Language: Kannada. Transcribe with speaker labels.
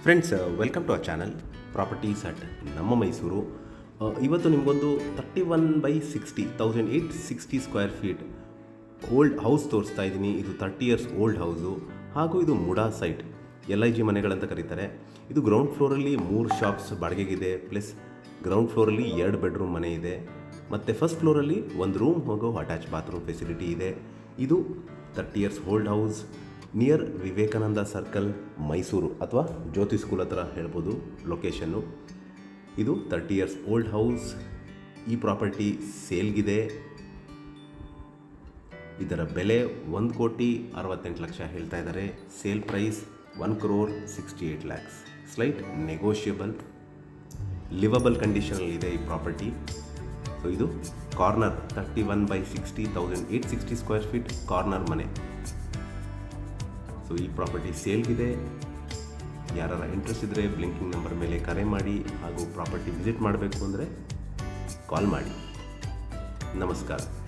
Speaker 1: friends welcome to a channel properties at ನಮ್ಮ ಮೈಸೂರು ಆ, ಇವತ್ತು ನಿಮಗೊಂದು thirty one by sixty thousand eight sixty square feet old house ತೋರಿಸ್ತಾ ಇದ್ದೀನಿ ಇದು ತರ್ಟಿ ಇಯರ್ಸ್ ಓಲ್ಡ್ ಹೌಸು ಹಾಗೂ ಇದು MUDA site L I G ಮನೆಗಳಂತ ಕರೀತಾರೆ ಇದು ಗ್ರೌಂಡ್ ಫ್ಲೋರಲ್ಲಿ ಮೂರು ಶಾಪ್ಸ್ ಬಾಡಿಗೆಗಿದೆ ಪ್ಲಸ್ ಗ್ರೌಂಡ್ ಫ್ಲೋರಲ್ಲಿ ಎರಡು ಬೆಡ್ರೂಮ್ ಮನೆ ಇದೆ ಮತ್ತು ಫಸ್ಟ್ ಫ್ಲೋರಲ್ಲಿ ಒಂದು ರೂಮ್ ಹೋಗೋ ಅಟ್ಯಾಚ್ ಬಾತ್ರೂಮ್ ಫೆಸಿಲಿಟಿ ಇದೆ ಇದು thirty years old house near Vivekananda circle Mysuru ಅಥವಾ ಜ್ಯೋತಿ ಸ್ಕೂಲ್ ಹತ್ರ ಹೇಳ್ಬೋದು ಲೊಕೇಶನ್ನು ಇದು ತರ್ಟಿ ಇಯರ್ಸ್ ಓಲ್ಡ್ ಹೌಸ್ ಈ ಪ್ರಾಪರ್ಟಿ ಸೇಲ್ಗಿದೆ ಇದರ ಬೆಲೆ ಒಂದು ಕೋಟಿ ಅರವತ್ತೆಂಟು ಲಕ್ಷ ಹೇಳ್ತಾ ಇದ್ದಾರೆ sale price one crore sixty eight lakhs slight negotiable livable ಕಂಡೀಷನಲ್ಲಿದೆ ಈ ಪ್ರಾಪರ್ಟಿ ಸೊ ಇದು corner thirty one by sixty thousand eight sixty square feet corner ಮನೆ ಸೊ ಈ ಪ್ರಾಪರ್ಟಿ ಸೇಲ್ಗಿದೆ ಯಾರ ಇಂಟ್ರೆಸ್ಟ್ ಇದ್ದರೆ ಬ್ಲಿಂಕಿಂಗ್ ನಂಬರ್ ಮೇಲೆ ಕರೆ ಮಾಡಿ ಹಾಗೂ ಪ್ರಾಪರ್ಟಿ ವಿಸಿಟ್ ಮಾಡಬೇಕು ಅಂದರೆ ಕಾಲ್ ಮಾಡಿ ನಮಸ್ಕಾರ